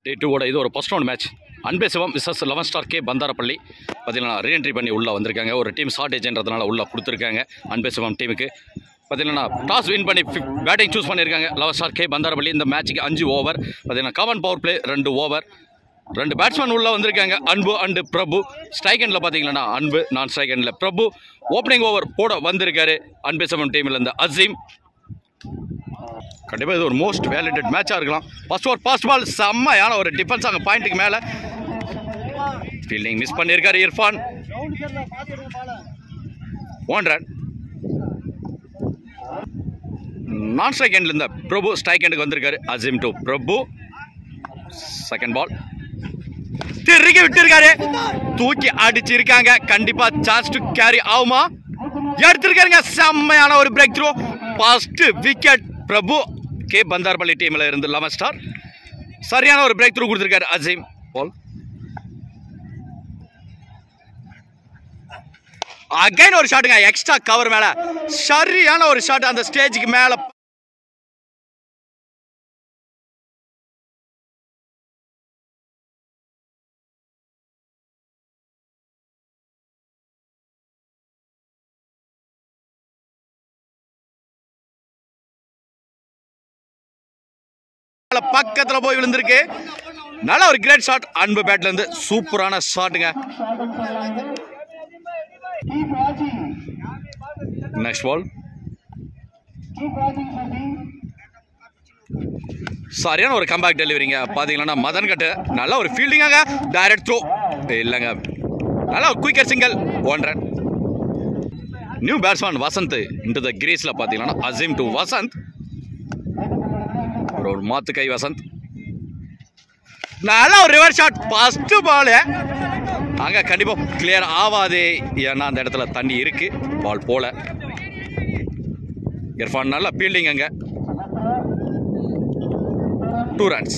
டே டூவோட இது ஒரு first round match Anbe Sivam versus eleven star K Bandarapalli பார்த்தீங்கன்னா ரீஎன்ட்ரி பண்ணி உள்ளே வந்திருக்காங்க ஒரு டீம் ஷார்ட்டேஜ்ன்றதுனால உள்ளே கொடுத்துருக்காங்க அன்பே சிவம் டீமுக்கு பார்த்தீங்கன்னா டாஸ் வின் பண்ணி பேட்டிங் சூஸ் பண்ணியிருக்காங்க லெவன் ஸ்டார் கே பந்தாரப்பள்ளி இந்த மேட்ச்சுக்கு அஞ்சு ஓவர் பார்த்தீங்கன்னா காமன் பவர் பிளே ரெண்டு ஓவர் ரெண்டு பேட்ஸ்மேன் உள்ளே வந்திருக்காங்க அன்பு அண்டு பிரபு ஸ்ட்ரைக் எண்டில் பார்த்தீங்கன்னா அன்பு நான் ஸ்ட்ரைக் எண்டில் பிரபு ஓப்பனிங் ஓவர் போட வந்திருக்காரு அன்பே சிவம் டீமில் இந்த அசீம் கண்டிப்பாக இது ஒரு மோஸ்ட் வேலிடட் மேட்சாக இருக்கலாம் ஃபர்ஸ்ட் ஓவர் பாஸ்ட் பால் செம்மையான ஒரு டிஃபென்ஸ் அங்கே பாயிண்ட்டுக்கு மேலே ஃபீல்டிங் மிஸ் பண்ணியிருக்காரு Irfan one run non strike எண்டில் இந்த பிரபு ஸ்ட்ரைக் எண்டுக்கு வந்திருக்காரு Asim to Prabhu second ball திருக்கி விட்டுருக்காரு தூக்கி அடிச்சிருக்காங்க கண்டிப்பா சான்ஸ் டு கேரி ஆகுமா எடுத்திருக்காருங்க செம்மையான ஒரு breakthrough first wicket Prabhu K Bandarapalli டீம்ல இருந்து லெவன் ஸ்டார் சரியான ஒரு பிரேக் த்ரூ கொடுத்துருக்காரு அசீம் பால் அகைன் ஒரு ஷாட்டுங்க எக்ஸ்ட்ரா கவர் மேல சரியான ஒரு ஷாட் அந்த ஸ்டேஜுக்கு மேல பக்கத்துல போய் விழுந்திருக்கு நல்ல ஒரு கிரேட் ஷாட் அன்பு பேட்ல இருந்து சூப்பரான ஷாட்டுங்க நெக்ஸ்ட் பால் சரியான ஒரு கம்பேக் டெலிவரிங்க பார்த்தீங்கன்னா மதன் கட்டு நல்ல ஒரு ஃபீல்டிங்காக டைரக்ட் த்ரோ இல்லைங்க நல்ல ஒரு quicker single one run new batsman Vasanth into the கிரீஸில் பார்த்தீங்கன்னா அசீம் டு வசந்த் ஒரு ஒரு மாத்து கை வசந்த் நல்ல ஒரு ரிவர்ஸ் ஷாட் ஃபர்ஸ்ட் பால் அங்கே கண்டிப்பாக கிளியர் ஆகாது ஏன்னா அந்த இடத்துல தண்ணி இருக்கு பால் போல இர்ஃபான் நல்ல ஃபீல்டிங் அங்கே two runs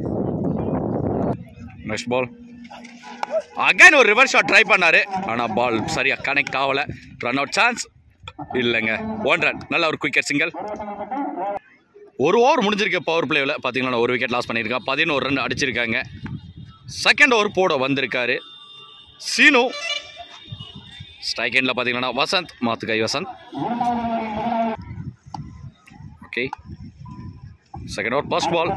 next ball again ஒரு ரிவர்ஸ் ஷாட் ட்ரை பண்ணாரு ஆனால் பால் சரியா கனெக்ட் ஆகல ரன் அவுட் சான்ஸ் இல்லைங்க ஒன் ரன் நல்ல ஒரு குயிக்கர் சிங்கிள் ஒரு ஓவர் முடிஞ்சிருக்க பவர் பிளேவில் பார்த்தீங்கன்னா ஒரு விக்கெட் லாஸ் பண்ணியிருக்கான் பதினோரு ரன் அடிச்சிருக்காங்க செகண்ட் ஓவர் போட வந்திருக்காரு சீனு ஸ்ட்ரைக் எண்டில் பார்த்தீங்கன்னா வசந்த் மாத்துக்கை Vasanth okay second over first ball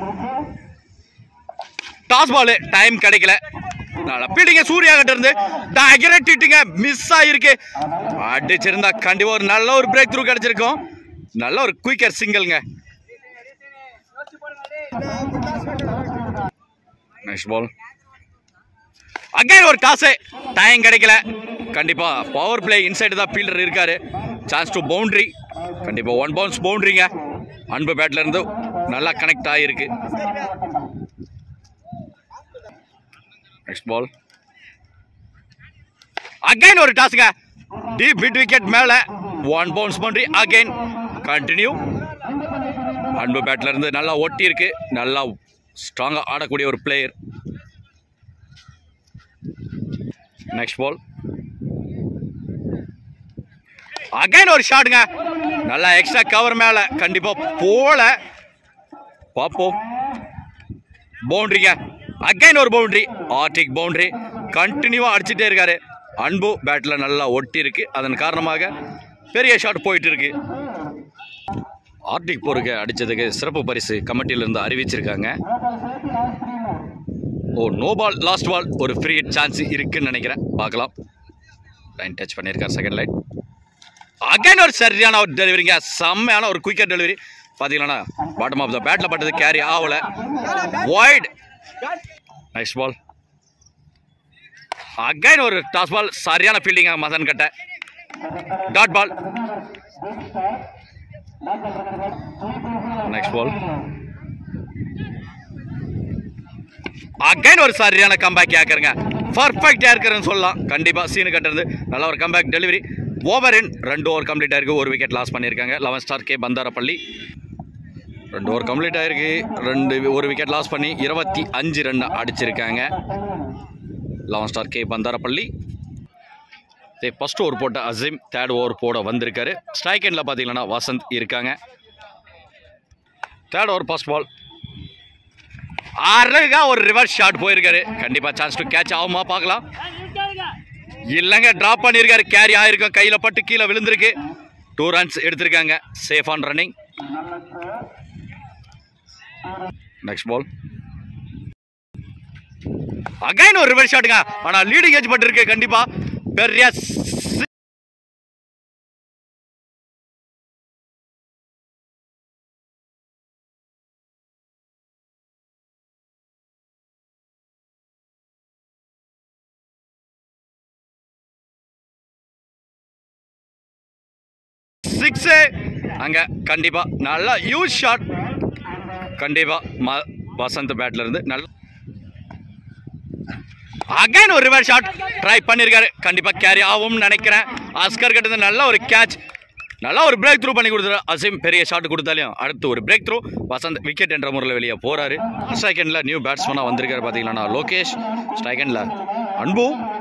toss ball time கிடைக்கல பீடிங்க சூர்யா கிட்ட இருந்து டகரட்டிட்டுங்க மிஸ் ஆயிருக்கு அடிச்சிருந்தா கண்டிப்பா ஒரு நல்ல ஒரு பிரேக் த்ரூ கிடைச்சிருக்கும் நல்ல ஒரு குயிக்கர் சிங்கிள்ங்க நெக்ஸ்ட் பால் அகைன் ஒரு டாஸு டைம் கிடைக்கல கண்டிப்பா பவர் பிளே இன்சைடு தான் ஃபீல்டர் இருக்காரு சான்ஸ் டு பவுண்டரி கண்டிப்பா ஒன் பவுன்ஸ் பவுண்டரிங்க அன்பு பேட்ல இருந்து நல்லா கனெக்ட் ஆகிருக்கு நெக்ஸ்ட் பால் அகைன் ஒரு டாஸுங்க டீப் பிட் விக்கெட் மேல one bounce boundary again continue Anbu பேட்ல இருந்து நல்லா ஒட்டி இருக்கு நல்லா ஸ்ட்ராங்கா ஆடக்கூடிய ஒரு பிளேயர் நெக்ஸ்ட் பால் அகைன் ஒரு ஷாட்டுங்க நல்லா எக்ஸ்ட்ரா கவர் மேல கண்டிப்பா போல பார்ப்போம் பவுண்டரிங்க அகைன் ஒரு பவுண்டரி ஆர்டிக் பவுண்டரி கண்டினியூவா அடிச்சுட்டே இருக்காரு அன்பு பேட்ல நல்லா ஒட்டி இருக்கு அதன் காரணமாக பெரிய ஷாட் போயிட்டு இருக்கு ஆர்டிக் போருக்கு அடிச்சதுக்கு சிறப்பு பரிசு கமிட்டியில இருந்து அறிவிச்சிருக்காங்க oh no ball last ball ஒரு ஃப்ரீ சான்ஸ் இருக்குன்னு நினைக்கிறேன் பார்க்கலாம் லைன் டச் பண்ணியிருக்கார் செகண்ட் லைன் அகைன் ஒரு சரியான ஒரு டெலிவரிங்க செம்மையான ஒரு குயிக்கர் டெலிவரி பார்த்தீங்கன்னா பாட்டம் ஆஃப் த பேட்டில் பட்டது கேரி ஆகல வைட் நெக்ஸ்ட் பால் அகைன் ஒரு டாஸ் பால் சரியான ஃபீல்டிங் மதன் கட்ட dot ball next ball again ஒரு சரியான கம்பேக் யாக்கிறங்க பர்ஃபெக்டாக இருக்கிறன்னு சொல்லலாம் கண்டிப்பாக சீனு கட்டுறது நல்ல ஒரு கம்பேக் டெலிவரி ஓவர் இன் ரெண்டு ஓவர் கம்ப்ளீட் ஆயிருக்கு ஒரு விக்கெட் லாஸ் பண்ணியிருக்காங்க லெவன் ஸ்டார் கே பந்தாரப்பள்ளி ரெண்டு ஓவர் கம்ப்ளீட் ஆயிருக்கு ரெண்டு ஒரு விக்கெட் லாஸ் பண்ணி இருபத்தி அஞ்சு ரன் அடிச்சிருக்காங்க லெவன் ஸ்டார் கே பந்தாரப்பள்ளி இதே ஃபஸ்ட் ஓவர் போட்ட அசீம் தேர்ட் ஓவர் போட வந்திருக்காரு ஸ்ட்ரைக் எண்டில் பார்த்தீங்கன்னா வசந்த் இருக்காங்க தேர்ட் ஓவர் ஃபர்ஸ்ட் பால் அழகா ஒரு ரிவர்ஸ் ஷாட் போயிருக்காரு கண்டிப்பா சான்ஸ் டு கேட்ச் ஆகுமா பார்க்கலாம் இல்லைங்க டிராப் பண்ணியிருக்காரு கேரி ஆயிருக்கும் கையில பட்டு கீழே விழுந்திருக்கு டூ ரன்ஸ் எடுத்திருக்காங்க safe on running next ball again ஒரு ரிவர்ஸ் ஷாட்டுங்க ஆனா லீடிங் ஏஜ் பட்டு இருக்கு கண்டிப்பா பெரிய சி- சிக்ஸ் அங்க கண்டிப்பா நல்லா யூஸ் ஷாட் கண்டிப்பா ம வசந்த் பேட்ல இருந்து நல்ல அகைன் ஒரு ரிவர்ஸ் ஷாட் ட்ரை பண்ணியிருக்காரு கண்டிப்பா கேரி ஆகும்னு நினைக்கிறேன் ஆஸ்கர் கிட்ட இருந்து நல்ல ஒரு கேட்ச் நல்லா ஒரு பிரேக் த்ரூ பண்ணி கொடுத்தாரு அசீம் பெரிய ஷாட் கொடுத்தாலையும் அடுத்து ஒரு பிரேக் த்ரூ வசந்த் விக்கெட் என்ற முறையில் வெளியே போறாரு செகண்ட்ல நியூ பேட்ஸ்மேனாக வந்திருக்காரு பார்த்தீங்கன்னா லோகேஷ் செகண்ட்ல அன்பு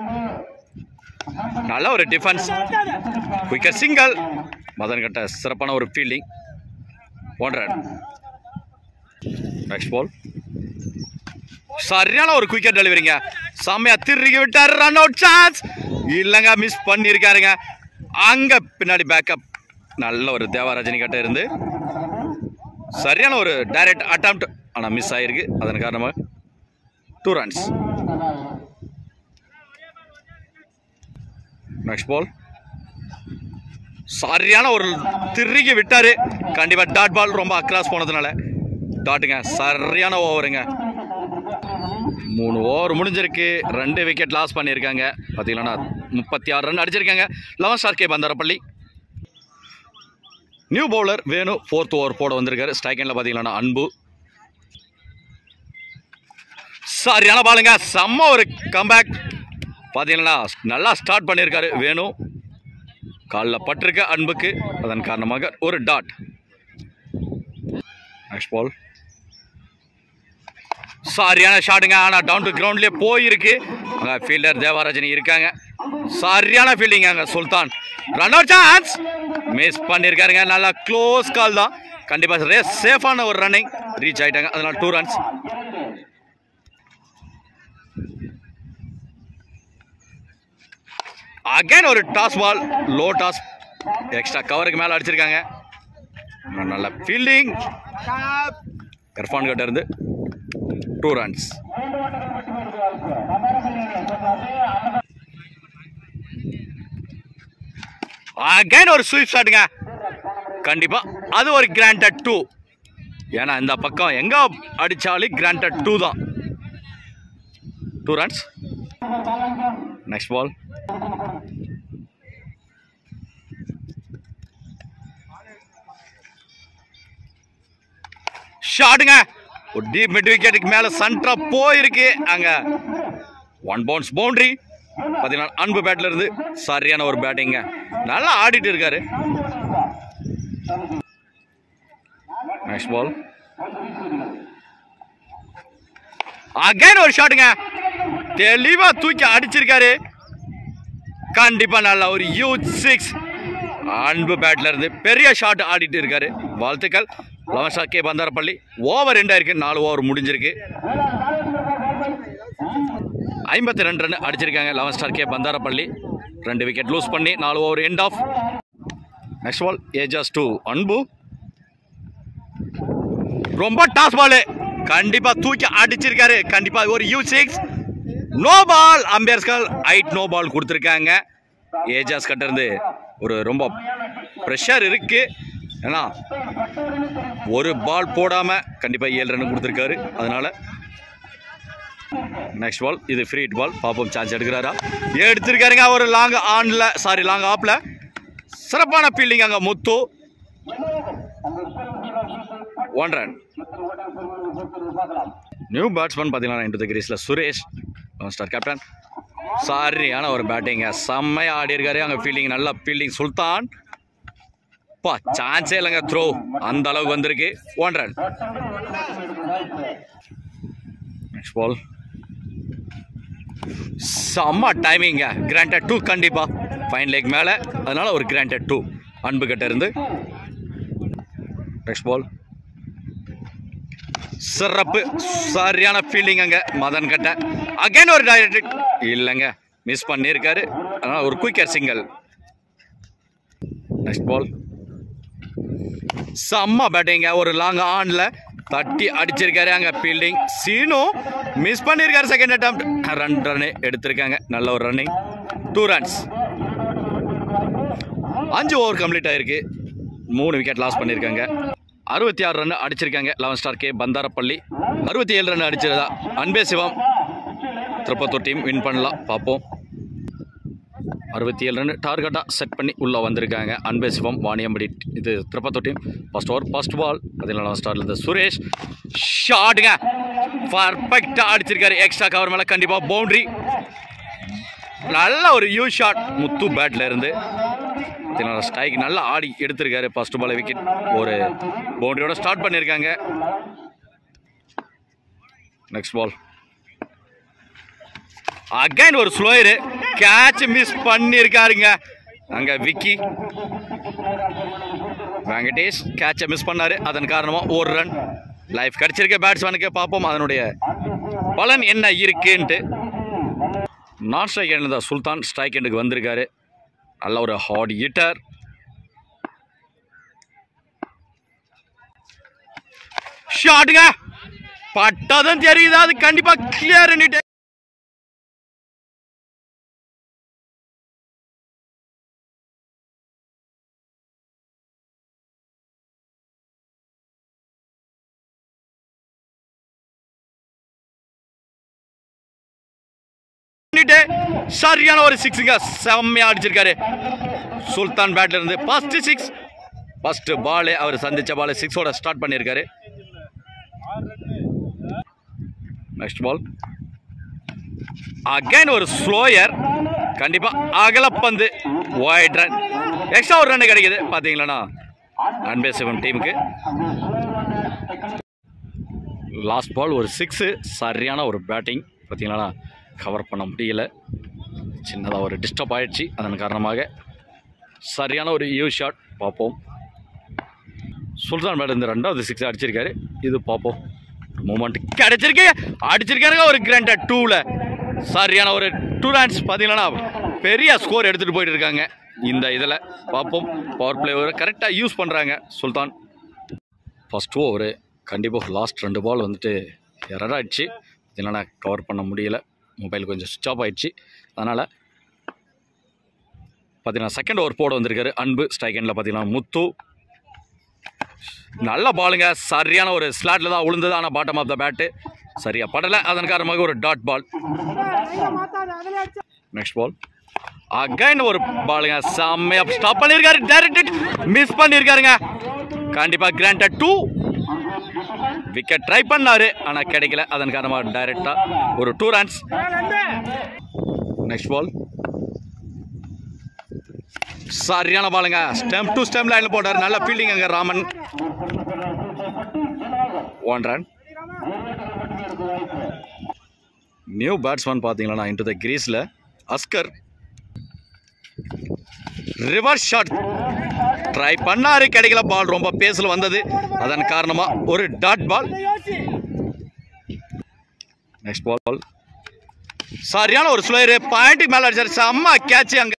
நல்ல ஒரு டிஃபென்ஸ் குயிக்கர் சிங்கிள் மதன் கட்ட சிறப்பான ஒரு fielding one run next ball சரியான ஒரு குயிக்கர் டெலிவரிங்க செம்மையா திருகி விட்டார் ரன் அவுட் சான்ஸ் இல்லைங்க மிஸ் பண்ணியிருக்காருங்க அங்க பின்னாடி பேக்கப் நல்ல ஒரு தேவராஜனி கட்ட இருந்து சரியான ஒரு டைரக்ட் அட்டம் ஆனால் மிஸ் ஆயிருக்கு அதன் காரணமாக டூ ரன்ஸ் நெக்ஸ்ட் பால் சரியான ஒரு திருகி விட்டாரு கண்டிப்பா டாட் பால் ரொம்ப அக்ராஸ் போனதுனால டாட்டுங்க சரியான ஓவருங்க மூணு ஓவர் முடிஞ்சிருக்கு ரெண்டு விக்கெட் லாஸ் பண்ணியிருக்காங்க பார்த்தீங்கன்னா முப்பத்தி ஆறு ரன் அடிச்சிருக்காங்க eleven star K Bandarapalli new bowler Venu fourth over போட வந்திருக்காரு ஸ்ட்ரைக்கனில் பார்த்தீங்கன்னா அன்பு சரியான பாலுங்க செம்ம ஒரு கம்பேக் பார்த்தீங்கன்னா நல்லா ஸ்டார்ட் பண்ணியிருக்காரு வேணு காலில் பட்டிருக்க அன்புக்கு அதன் காரணமாக ஒரு டாட் நெக்ஸ்ட் பால் சரியான ஷாட்டுங்க ஆனால் டவுன் டு கிரவுண்ட்லேயே போயிருக்கு அங்கே ஃபீல்டர் தேவராஜனி இருக்காங்க சரியான ஃபீல்டிங் அங்கே Sultan run out chance miss பண்ணியிருக்காருங்க நல்லா க்ளோஸ் கால் தான் கண்டிப்பாக ரேஸ் சேஃபான ஒரு ரன்னிங் ரீச் ஆயிட்டாங்க அதனால டூ ரன்ஸ் அகைன் ஒரு toss ball low toss extra கவருக்கு மேலே அடிச்சிருக்காங்க நல்ல ஃபீல்டிங் இர்ஃபான் கிட்ட இருந்து டூ ரன்ஸ் அகைன் ஒரு ஸ்வீப் ஷாட்டுங்க கண்டிப்பா அது ஒரு கிராண்டட் டூ ஏன்னா இந்த பக்கம் எங்க அடிச்சாலும் கிராண்டட் டூ தான் டூ ரன்ஸ் நெக்ஸ்ட் பால் ஷாட்டுங்க ஒரு டீப் மிட் விக்கெட்டுக்கு மேல சென்டரா போயிருக்கு அங்க ஒன் பவுன்ஸ் பவுண்டரி பார்த்தீங்கன்னா அன்பு பேட்ல இருந்து சரியான ஒரு பேட்டிங்க நல்லா ஆடிட்டு இருக்காரு நெக்ஸ்ட் பால் அகைன் ஒரு ஷாட்டுங்க தெளிவா தூக்கி அடிச்சிருக்காரு கண்டிப்பா நல்லா ஒரு யூத் சிக்ஸ் அன்பு பேட்ல இருந்து பெரிய ஷாட் ஆடிட்டு இருக்காரு வாழ்த்துக்கள் eleven star K Bandarapalli over ரெண்டாயிருக்கு நாலு ஓவர் முடிஞ்சிருக்கு ஐம்பத்தி ரெண்டு ரன் அடிச்சிருக்காங்க லெவன் ஸ்டார் கே பந்தாரப்பள்ளி ரெண்டு விக்கெட் லூஸ் பண்ணி நாலு over end of next ball Ejaz to Anbu ரொம்ப டாஸ் பால் கண்டிப்பா தூக்கி அடிச்சிருக்காரு கண்டிப்பா ஒரு யூ சிக்ஸ் நோ பால் அம்பேர்ஸ்கள் ஐட் நோ பால் கொடுத்துருக்காங்க ஏஜாஸ் கிட்ட இருந்து ஒரு ரொம்ப ப்ரெஷர் இருக்கு ஏன்னா ஒரு பால் போடாம கண்டிப்பா ஏழு ரன் கொடுத்துருக்காரு அதனால நெக்ஸ்ட் பால் இது ஃப்ரீ ஹிட் பால் பாப்போம் சான்ஸ் எடுக்கிறாரா எடுத்திருக்காருங்க ஒரு லாங் ஆன்ல சாரி லாங் ஆப்ல சிறப்பான ஃபீல்டிங் அங்க Muthu one run new batsman பார்த்தீங்கன்னா இன்டு கிரீஸில் சுரேஷ் ஸ்டார் கேப்டன் சரியான ஒரு பேட்டிங்க செம்மையா ஆடி இருக்காரு அங்கே ஃபீல்டிங் நல்லா ஃபீல்டிங் சுல்தான் பா சான்ஸே இல்லைங்க த்ரோ அந்த அளவுக்கு வந்திருக்கு ஒன் ரன் நெக்ஸ்ட் பால் செம்ம டைமிங்க கிராண்டட் டூ கண்டிப்பா ஃபைன் லேக் மேலே அதனால ஒரு கிராண்டட் டூ அன்பு கிட்ட இருந்து நெக்ஸ்ட் பால் சிறப்பு சரியான ஃபீல்டிங் அங்கே மதன் கட்ட அகைன் ஒரு டைரக்ட் இல்லைங்க மிஸ் பண்ணியிருக்காரு அதனால் ஒரு குயிக்கர் சிங்கிள் நெக்ஸ்ட் பால் செம்ம பேட்டிங்க ஒரு லாங் ஆன்ல தட்டி அடிச்சிருக்காரு அங்க ஃபீல்டிங் சீனு மிஸ் பண்ணியிருக்காரு செகண்ட் அட்டம் ரன் ரன் எடுத்திருக்காங்க நல்ல ஒரு ரன்னிங் டூ ரன்ஸ் அஞ்சு ஓவர் கம்ப்ளீட் ஆயிருக்கு மூணு விக்கெட் லாஸ் பண்ணியிருக்காங்க அறுபத்தி ஆறு ரன் அடிச்சிருக்காங்க லெவன் ஸ்டார் கே பந்தாரப்பள்ளி அறுபத்தி ஏழு ரன் அடிச்சிருந்தா அன்பே சிவம் திருப்பத்தூர் டீம் வின் பண்ணலாம் பார்ப்போம் அறுபத்தி ஏழு ரன் டார்கெட்டாக செட் பண்ணி உள்ளே வந்திருக்காங்க அன்பே சிவம் வாணியம்படி இது Tirupattur team first over first ball பதினாலாம் ஸ்டார்ல இருந்து சுரேஷ் ஷாட்டுங்க பர்ஃபெக்டாக அடிச்சிருக்காரு எக்ஸ்ட்ரா கவர் மேலே கண்டிப்பாக பவுண்ட்ரி நல்ல ஒரு யூ ஷாட் முத்து பேட்ல இருந்து பார்த்தீங்கன்னா ஸ்ட்ரைக் நல்லா ஆடி எடுத்திருக்காரு ஃபர்ஸ்ட் பால் விக்கெட் ஒரு பவுண்டரியோட ஸ்டார்ட் பண்ணியிருக்காங்க நெக்ஸ்ட் பால் அகைன் ஒரு ஸ்லோயரு கேட்ச் மிஸ் பண்ணியிருக்காருங்க அங்க விக்கி வெங்கடேஷ் கேட்சை மிஸ் பண்ணாரு அதன் காரணமா ஒரு ரன் லைஃப் கிடைச்சிருக்க பேட்ஸ்மேனுக்கு பார்ப்போம் அதனுடைய பலன் என்ன இருக்குன்ட்டு நான் ஸ்ட்ரைக் எண்ட் சுல்தான் ஸ்ட்ரைக் எண்டுக்கு வந்திருக்காரு நல்ல ஒரு ஹார்ட் ஹிட்டர் ஷாட்டுங்க பட்டாதான் தெரியுது அது கண்டிப்பா கிளியர் பண்ணிட்டு சரியான ஒரு சிக்ஸுங்க செம்மையா அடிச்சிருக்காரு சுல்தான் பேட்ல இருந்து ஃபர்ஸ்ட் சிக்ஸ் ஃபர்ஸ்ட் பால் அவர் சந்திச்ச பால் சிக்ஸோட ஸ்டார்ட் பண்ணியிருக்காரு நெக்ஸ்ட் பால் அகைன் ஒரு ஸ்லோயர் கண்டிப்பா அகலப்பந்து ஒயிட் ரன் எக்ஸ்ட்ரா ஒரு ரன் கிடைக்குது பாத்தீங்களா அன்பே சிவன் டீமுக்கு லாஸ்ட் பால் ஒரு சிக்ஸு சரியான ஒரு பேட்டிங் பார்த்தீங்களா கவர் பண்ண முடியல சின்னதாக ஒரு டிஸ்டர்ப் ஆயிடுச்சு அதன் காரணமாக சரியான ஒரு யூ ஷாட் பார்ப்போம் சுல்தான் மேடம் இந்த ரெண்டாவது சிக்ஸ் அடிச்சிருக்காரு இது பார்ப்போம் மூமெண்ட் கிடைச்சிருக்கு அடிச்சிருக்காருங்க ஒரு கிராண்டட் டூவில் சரியான ஒரு டூ ரன்ஸ் பார்த்தீங்கன்னா பெரிய ஸ்கோர் எடுத்துகிட்டு போயிட்டு இருக்காங்க இந்த இதில் பார்ப்போம் பவர் பிளே கரெக்டாக யூஸ் பண்ணுறாங்க சுல்தான் ஃபஸ்ட் ஓவரு கண்டிப்பாக லாஸ்ட் ரெண்டு பால் வந்துட்டு எரர் ஆயிடுச்சு இதனால் கவர் பண்ண முடியல மொபைல் கொஞ்சம் சுவிச் ஆஃப் ஆயிடுச்சு அதனால் பார்த்தீங்கன்னா செகண்ட் ஓவர் போட வந்திருக்காரு அன்பு ஸ்ட்ரைக் எண்டில் பார்த்தீங்கன்னா முத்து நல்ல பாலுங்க சரியான ஒரு ஸ்லாட்டில் தான் விழுந்தது ஆனால் பாட்டம் ஆஃப் த பேட்டு சரியா படலை அதன் காரணமாக ஒரு dot ball next ball again ஒரு பாலுங்க செம்மையா ஸ்டாப் பண்ணியிருக்காரு டைரக்ட் மிஸ் பண்ணியிருக்காருங்க கண்டிப்பாக கிராண்டட் டூ விக்கெட் ட்ரை பண்ணாரு ஆனால் கிடைக்கல அதன் காரணமாக டைரெக்டாக ஒரு டூ ரன்ஸ் நெக்ஸ்ட் பால் சரியான பாலுங்க ஸ்டெம் டு ஸ்டெம் லைனில் போட்டார் நல்ல ஃபீல்டிங் அங்கே Raman one run new batsman பார்த்தீங்கன்னா இன்டு த கிரீஸில் அஸ்கர் ரிவர்ஸ் ஷாட் ட்ரை பண்ணாரு கிடைக்கல பால் ரொம்ப பேஸில் வந்தது அதன் காரணமா ஒரு டாட் பால் நெக்ஸ்ட் பால் சரியான ஒரு ஸ்லோயர் பாயிண்ட் மேல அடிச்சாரு செம்ம கேட்ச் அங்க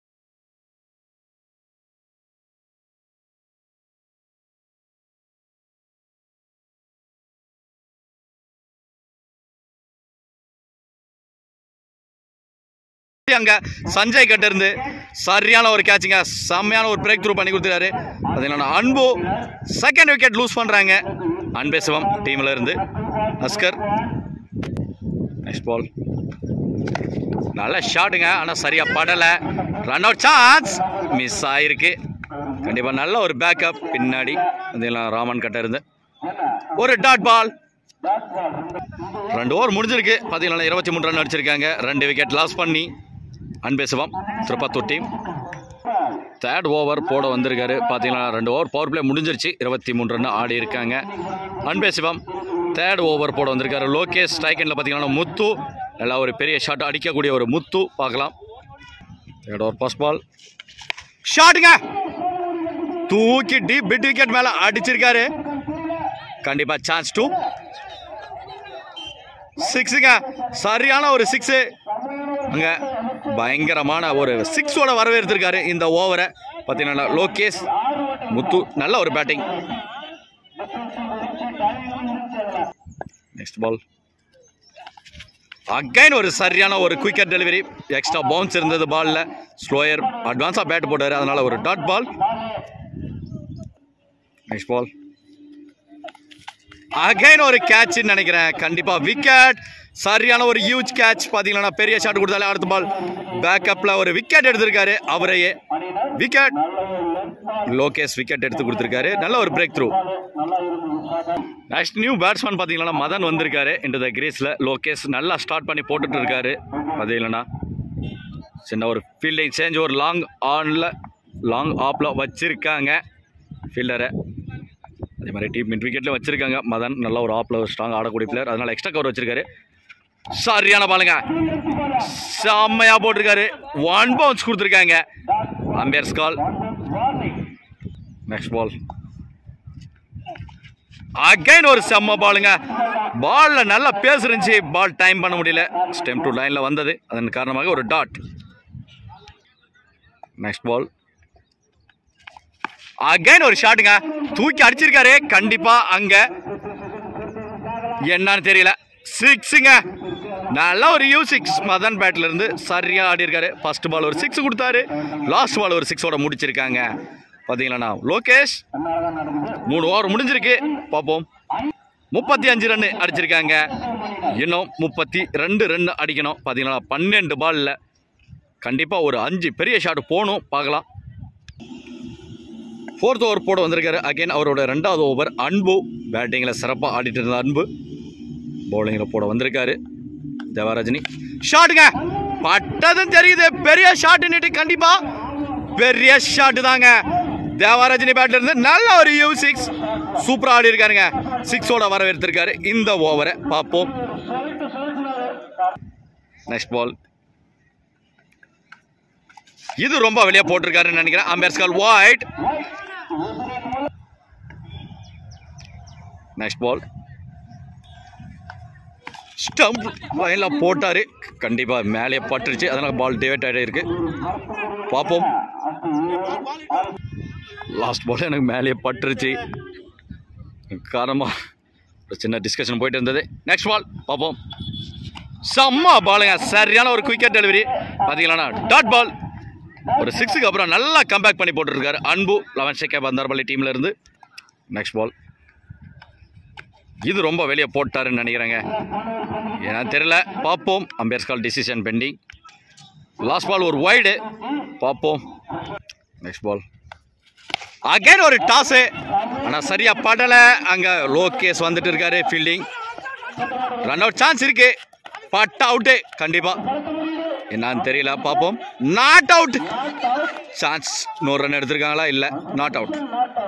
அங்க சஞ்சய் கிட்ட இருந்து சரியான ஒரு கேட்சுங்க செம்மையான ஒரு பிரேக் த்ரூ பண்ணி கொடுத்துறாரு அது என்னன்னா அன்பு செகண்ட் விக்கெட் லூஸ் பண்றாங்க அன்பே சிவம் டீம்ல இருந்து அஸ்கர் நெக்ஸ்ட் பால் நல்ல ஷாட்டுங்க ஆனால் சரியா படலை ரன் அவுட் சான்ஸ் மிஸ் ஆயிருக்கு கண்டிப்பாக நல்ல ஒரு பேக்கப் பின்னாடி அதெல்லாம் ராமன் கிட்ட இருந்து ஒரு டாட் பால் ரெண்டு ஓவர் முடிஞ்சிருக்கு பார்த்தீங்கன்னா இருபத்தி மூணு ரன் அடிச்சிருக்காங்க ரெண்டு விக்கெட் லாஸ் பண்ணி Anbe Sivam Tirupattur team third over போட வந்திருக்காரு பார்த்தீங்கன்னா ரெண்டு ஓவர் பவர் பிளே முடிஞ்சிருச்சு இருபத்தி மூணு ரன் ஆடி இருக்காங்க அன்பே சிவம் தேர்ட் ஓவர் போட வந்திருக்காரு லோகேஷ் ஸ்ட்ரைக் எண்டில் பார்த்தீங்கன்னா முத்து நல்லா ஒரு பெரிய ஷாட் அடிக்கக்கூடிய ஒரு முத்து பார்க்கலாம் தேர்ட் ஓவர் ஃபர்ஸ்ட் பால் ஷாட்டுங்க தூக்கி டீப் பிட் விக்கெட் மேலே அடிச்சிருக்காரு கண்டிப்பாக சான்ஸ் டூ சிக்ஸுங்க சரியான ஒரு சிக்ஸு அங்கே பயங்கரமான ஒரு சிக்ஸோட வரவேற்றிருக்காரு இந்த ஓவரை பார்த்தீங்கன்னா லோகேஷ் முத்து நல்ல ஒரு பேட்டிங் நெக்ஸ்ட் பால் அகைன் ஒரு சரியான ஒரு குயிக்கர் டெலிவரி எக்ஸ்ட்ரா பவுன்ஸ் இருந்தது பாலில் ஸ்லோயர் அட்வான்ஸாக பேட் போட்டார் அதனால் ஒரு dot ball next ball again ஒரு கேட்ச்னு நினைக்கிறேன் கண்டிப்பாக விக்கெட் சரியான ஒரு ஹியூஜ் கேட்ச் பார்த்தீங்கன்னா பெரிய ஷாட் கொடுத்தாலே அடுத்த பால் பேக்கப்பில் ஒரு விக்கெட் எடுத்திருக்காரு அவரையே விக்கெட் லோகேஷ் விக்கெட் எடுத்து கொடுத்துருக்காரு நல்ல ஒரு breakthrough next new batsman பார்த்தீங்கன்னா மதன் வந்திருக்காரு இந்த த கிரீஸில் லோகேஷ் நல்லா ஸ்டார்ட் பண்ணி போட்டுட்டு இருக்காரு பார்த்தீங்கன்னா சின்ன ஒரு ஃபீல்டிங் சேஞ்ச் ஒரு லாங் ஆனில் லாங் ஆப்பில் வச்சுருக்காங்க ஃபீல்டரை அதே மாதிரி டீம் மிட் விக்கெட்டில் வச்சுருக்காங்க மதன் நல்ல ஒரு ஆப்பில் ஒரு ஸ்ட்ராங் ஆடக்கூடிய பிளேயர் அதனால் எக்ஸ்ட்ரா கவர் வச்சிருக்காரு சரியான பாலுங்க செம்மையாக போட்டிருக்காரு ஒன் பவுன்ஸ் கொடுத்துருக்காங்க அம்பேர்ஸ் கால் நெக்ஸ்ட் பால் அகைன் ஒரு செம்ம பாலுங்க பாலில் நல்லா பேஸ் இருந்துச்சு பால் டைம் பண்ண முடியல ஸ்டெம் டு லைனில் வந்தது அதன் காரணமாக ஒரு டாட் நெக்ஸ்ட் பால் அகைன் ஒரு ஷாட்டுங்க தூக்கி அடிச்சிருக்காரு கண்டிப்பா அங்க என்னன்னு தெரியல சிக்ஸுங்க நல்ல ஒரு யூ சிக்ஸ் மதன் பேட்ல இருந்து சரியா ஆடி இருக்காரு ஃபர்ஸ்ட் பால் ஒரு சிக்ஸ் கொடுத்தாரு லாஸ்ட் பால் ஒரு சிக்ஸோட முடிச்சிருக்காங்க பாத்தீங்களா லோகேஷ் மூணு ஓவர் முடிஞ்சிருக்கு பார்ப்போம் முப்பத்தி அஞ்சு ரன் அடிச்சிருக்காங்க இன்னும் முப்பத்தி ரெண்டு ரன் அடிக்கணும் பார்த்தீங்கன்னா பன்னெண்டு பால்ல கண்டிப்பாக ஒரு அஞ்சு பெரிய ஷாட் போகணும் பார்க்கலாம் ஃபோர்த் ஓவர் போட வந்திருக்காரு அகைன் அவரோட ரெண்டாவது ஓவர் அன்பு பேட்டிங்கில் சிறப்பாக ஆடிட்டு இருந்த அன்பு பவுலிங்கில் போட வந்திருக்காரு தேவராஜினி ஷாட்டுங்க பட்டதும் தெரியுது பெரிய ஷாட்டுன்னுட்டு கண்டிப்பா பெரிய ஷாட்டு தாங்க தேவராஜினி பேட்ல இருந்து நல்ல ஒரு யூ சிக்ஸ் சூப்பரா ஆடி இருக்காருங்க சிக்ஸோட வரவேற்றிருக்காரு இந்த ஓவரை பார்ப்போம் நெக்ஸ்ட் பால் இது ரொம்ப வெளியே போட்டிருக்காருன்னு நினைக்கிறேன் அம்பேர்ஸ்கால் வாய்ட் நெக்ஸ்ட் பால் ஸ்டம்ப் லைனில் போட்டார் கண்டிப்பாக மேலே பட்டுருச்சு அதனால் பால் டிவைட் ஆகிட்டே இருக்கு பார்ப்போம் லாஸ்ட் பால் எனக்கு மேலே பட்டுருச்சு காரணமாக ஒரு சின்ன டிஸ்கஷன் போயிட்டு இருந்தது நெக்ஸ்ட் பால் பார்ப்போம் செம்ம பாலுங்க சரியான ஒரு குயிக்கர் டெலிவரி பார்த்தீங்களா டாட் பால் ஒரு சிக்ஸுக்கு அப்புறம் நல்லா கம்பேக் பண்ணி போட்டுருக்காரு அன்பு லெவன் ஷேக்கே பந்தார்பள்ளி டீமில் இருந்து நெக்ஸ்ட் பால் இது ரொம்ப வெளியே போட்டாருன்னு நினைக்கிறேங்க ஏன்னா தெரியல பார்ப்போம் அம்பேர்ஸ்கால் டிசிஷன் பெண்டிங் லாஸ்ட் பால் ஒரு வைடு பார்ப்போம் நெக்ஸ்ட் பால் அகைன் ஒரு டாஸு ஆனால் சரியா படலை அங்கே லோகேஷ் வந்துட்டு இருக்காரு ஃபீல்டிங் ரன் அவுட் சான்ஸ் இருக்கு பட் அவுட்டு கண்டிப்பாக என்னன்னு தெரியல பார்ப்போம் நாட் அவுட் சான்ஸ் நூறு ரன் எடுத்திருக்காங்களா இல்லை not out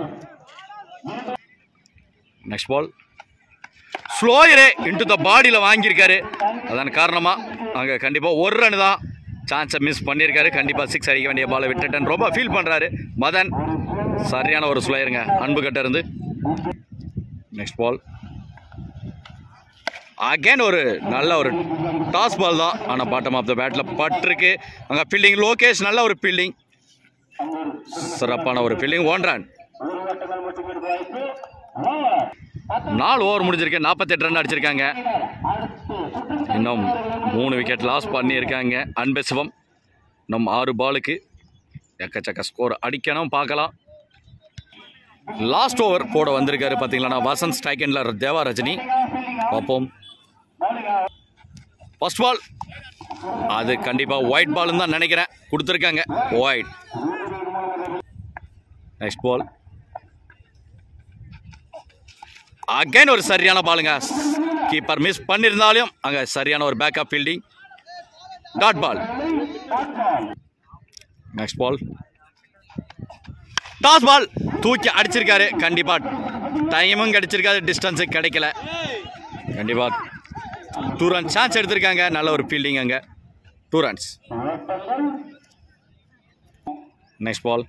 next ball slower into the பாடியில் வாங்கியிருக்காரு அதன் காரணமாக அங்கே கண்டிப்பாக ஒரு ரன் தான் சான்ஸை மிஸ் பண்ணியிருக்காரு கண்டிப்பாக சிக்ஸ் அடிக்க வேண்டிய பாலை விட்டுட்டேன் ரொம்ப ஃபீல் பண்ணுறாரு மதன் சரியான ஒரு ஸ்லோயருங்க அன்பு கிட்ட இருந்து நெக்ஸ்ட் பால் அகைன் ஒரு நல்ல ஒரு டாஸ் பால் தான் ஆனால் பாட்டம் ஆஃப் த பேட்டில் பட்டிருக்கு அங்கே ஃபீல்டிங் லோகேஷ் நல்ல ஒரு ஃபீல்டிங் சிறப்பான ஒரு ஃபீல்டிங் ஒன் ரன் நாலு ஓவர் முடிஞ்சிருக்கு நாற்பத்தெட்டு ரன் அடிச்சிருக்காங்க இன்னும் மூணு விக்கெட் லாஸ் பண்ணியிருக்காங்க அன்பே சிவம் இன்னும் ஆறு பாலுக்கு எக்கச்சக்க ஸ்கோர் அடிக்கணும் பார்க்கலாம் லாஸ்ட் ஓவர் போட வந்திருக்காரு பார்த்தீங்களா வசந்த் ஸ்டைக்கெண்டில் தேவா ரஜினி பார்ப்போம் ஃபர்ஸ்ட் பால் அது கண்டிப்பாக ஒயிட் பால்னு தான் நினைக்கிறேன் கொடுத்துருக்காங்க ஒயிட் நெக்ஸ்ட் பால் அகைன் ஒரு சரியான பாலுங்க கீப்பர் மிஸ் பண்ணியிருந்தாலும் அங்கே சரியான ஒரு backup fielding dot ball next ball toss ball தூக்கி அடிச்சிருக்காரு கண்டிப்பாக டைமும் கிடைச்சிருக்காது டிஸ்டன்ஸு கிடைக்கல கண்டிப்பாக டூ ரன் சான்ஸ் எடுத்திருக்காங்க நல்ல ஒரு ஃபீல்டிங் அங்கே two runs next ball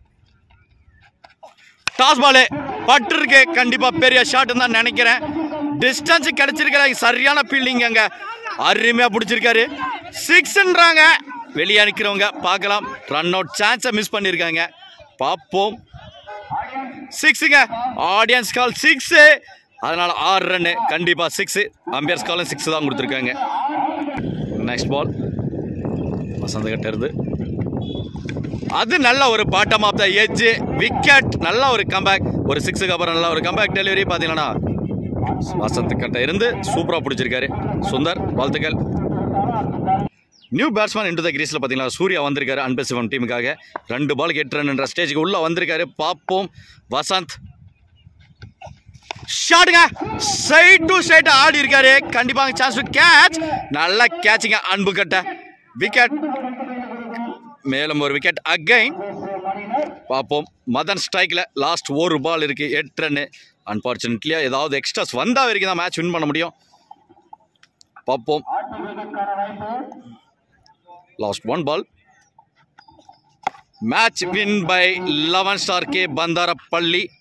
toss ball பட்டிருக்கு கண்டிப்பாக பெரிய ஷாட்னு தான் நினைக்கிறேன் டிஸ்டன்ஸ் கிடைச்சிருக்காங்க சரியான ஃபீல்டிங் அங்க அருமையா பிடிச்சிருக்காரு சிக்ஸ்ன்றாங்க வெளியே நிற்கிறவங்க பார்க்கலாம் ரன் அவுட் சான்ஸை மிஸ் பண்ணியிருக்காங்க பார்ப்போம் சிக்ஸுங்க ஆடியன்ஸ் கால் சிக்ஸு அதனால ஆறு ரன்னு கண்டிப்பாக சிக்ஸு அம்பையர்ஸ் காலும் சிக்ஸ் தான் கொடுத்துருக்காங்க நெக்ஸ்ட் பால் வசந்த கிட்ட இருந்து அது நல்ல ஒரு bottom of the edge wicket நல்ல ஒரு கம்பேக் ஒரு சிக்ஸுக்கு அப்புறம் நல்ல ஒரு கம்பேக் டெலிவரி பார்த்தீங்கன்னா வசந்த் கிட்ட இருந்து சூப்பராக பிடிச்சிருக்காரு சுந்தர் வாழ்த்துக்கள் நியூ பேட்ஸ்மேன் இன்டு த கிரீஸில் பார்த்தீங்கன்னா சூர்யா வந்திருக்காரு அன்பு சிவம் டீமுக்காக ரெண்டு பாலுக்கு எட்டு ரன்ன்ற ஸ்டேஜுக்கு உள்ளே வந்திருக்காரு பார்ப்போம் வசந்த் ஷாட்டுங்க சைட் டு சைட் ஆடி இருக்காரு கண்டிப்பாக சான்ஸ் கேட்ச் நல்ல கேட்சிங்க அன்பு கட்ட விக்கெட் மேலும் ஒரு விக்கெட் அகைன் பார்ப்போம் மதன் ஸ்ட்ரைக்கில் லாஸ்ட் ஒரு பால் இருக்குது எட்டு ரன்னு அன்ஃபார்ச்சுனேட்லியாக ஏதாவது எக்ஸ்ட்ராஸ் வந்தால் வரைக்கும் தான் மேட்ச் வின் பண்ண முடியும் பார்ப்போம் last one ball match win by eleven star K Pandarappalli